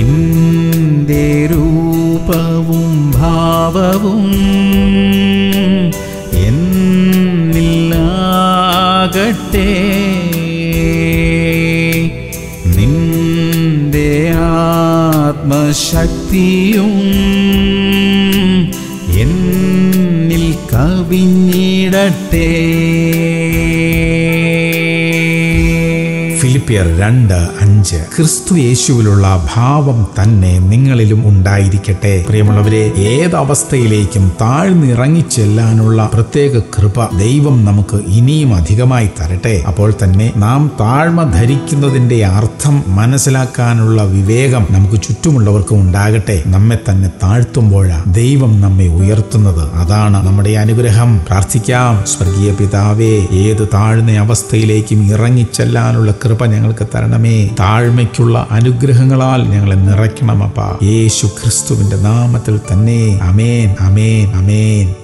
നിന്റെ രൂപവും ഭാവവും എന്നില്ലാകട്ടെ നിന്റെ ആത്മശക്തിയും എന്നിൽ കവിഞ്ഞിടട്ടെ ഫിലിപ്പിയർ രണ്ട് അഞ്ച് ക്രിസ്തു യേശുവിലുള്ള ഭാവം തന്നെ നിങ്ങളിലും ഉണ്ടായിരിക്കട്ടെ പ്രിയമുള്ളവരെ ഏത് അവസ്ഥയിലേക്കും താഴ്ന്നിറങ്ങി ചെല്ലാനുള്ള പ്രത്യേക കൃപ ദൈവം നമുക്ക് ഇനിയും അധികമായി തരട്ടെ അപ്പോൾ തന്നെ നാം താഴ്മ ധരിക്കുന്നതിന്റെ അർത്ഥം മനസ്സിലാക്കാനുള്ള വിവേകം നമുക്ക് ചുറ്റുമുള്ളവർക്കും ഉണ്ടാകട്ടെ നമ്മെ തന്നെ താഴ്ത്തുമ്പോഴാ ദൈവം നമ്മെ ഉയർത്തുന്നത് അതാണ് നമ്മുടെ അനുഗ്രഹം പ്രാർത്ഥിക്കാം സ്വർഗീയ പിതാവേ ഏത് താഴ്ന്ന അവസ്ഥയിലേക്കും ഇറങ്ങിച്ചെല്ലാനുള്ള കൃപ ഞങ്ങൾക്ക് തരണമേ താഴ്മയ്ക്കുള്ള അനുഗ്രഹങ്ങളാൽ ഞങ്ങളെ നിറയ്ക്കണമപ്പ യേശു ക്രിസ്തുവിന്റെ നാമത്തിൽ തന്നെ അമേൻ അമേൻ അമേൻ